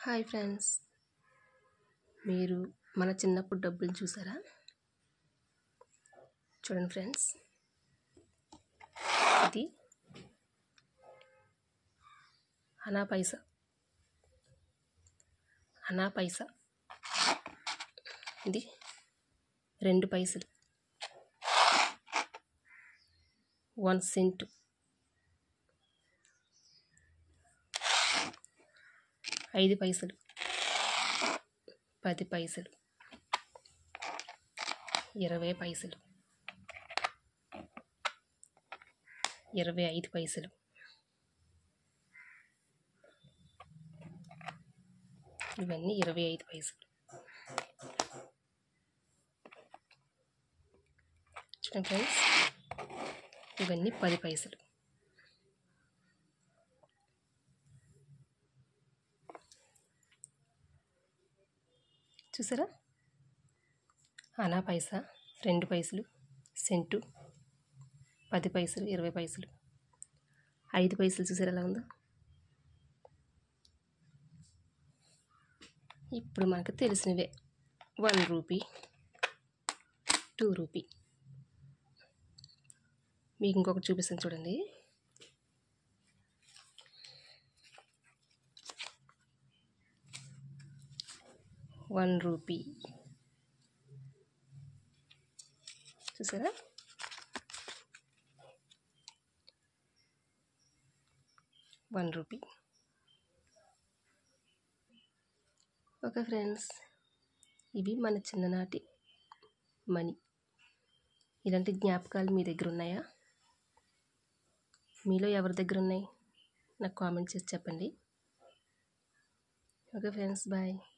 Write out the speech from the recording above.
hi friends మీరు మన చిన్నప్పుడు డబ్బులు చూసారా చూడండి ఫ్రెండ్స్ ఇది అనా పైసా అనా పైసా ఇది రెండు పైసలు వన్ సెంట్ ఐదు పైసలు పది పైసలు ఇరవై పైసలు ఇరవై ఐదు పైసలు ఇవన్నీ ఇరవై ఐదు పైసలు చూడండి ఫ్రెండ్స్ ఇవన్నీ పది పైసలు చూసారా అనా పైసా రెండు పైసలు సెంటు పది పైసలు ఇరవై పైసలు ఐదు పైసలు చూసారా ఎలా ఉందో ఇప్పుడు మనకు తెలిసినవే వన్ రూపీ టూ రూపీ మీకు ఇంకొకటి చూపిస్తాను చూడండి వన్ రూపీ చూసారా వన్ రూపీ ఓకే ఫ్రెండ్స్ ఇవి మన చిన్ననాటి మనీ ఇలాంటి జ్ఞాపకాలు మీ దగ్గర ఉన్నాయా మీలో ఎవరి దగ్గర ఉన్నాయి నాకు కామెంట్ చేసి చెప్పండి ఓకే ఫ్రెండ్స్ బాయ్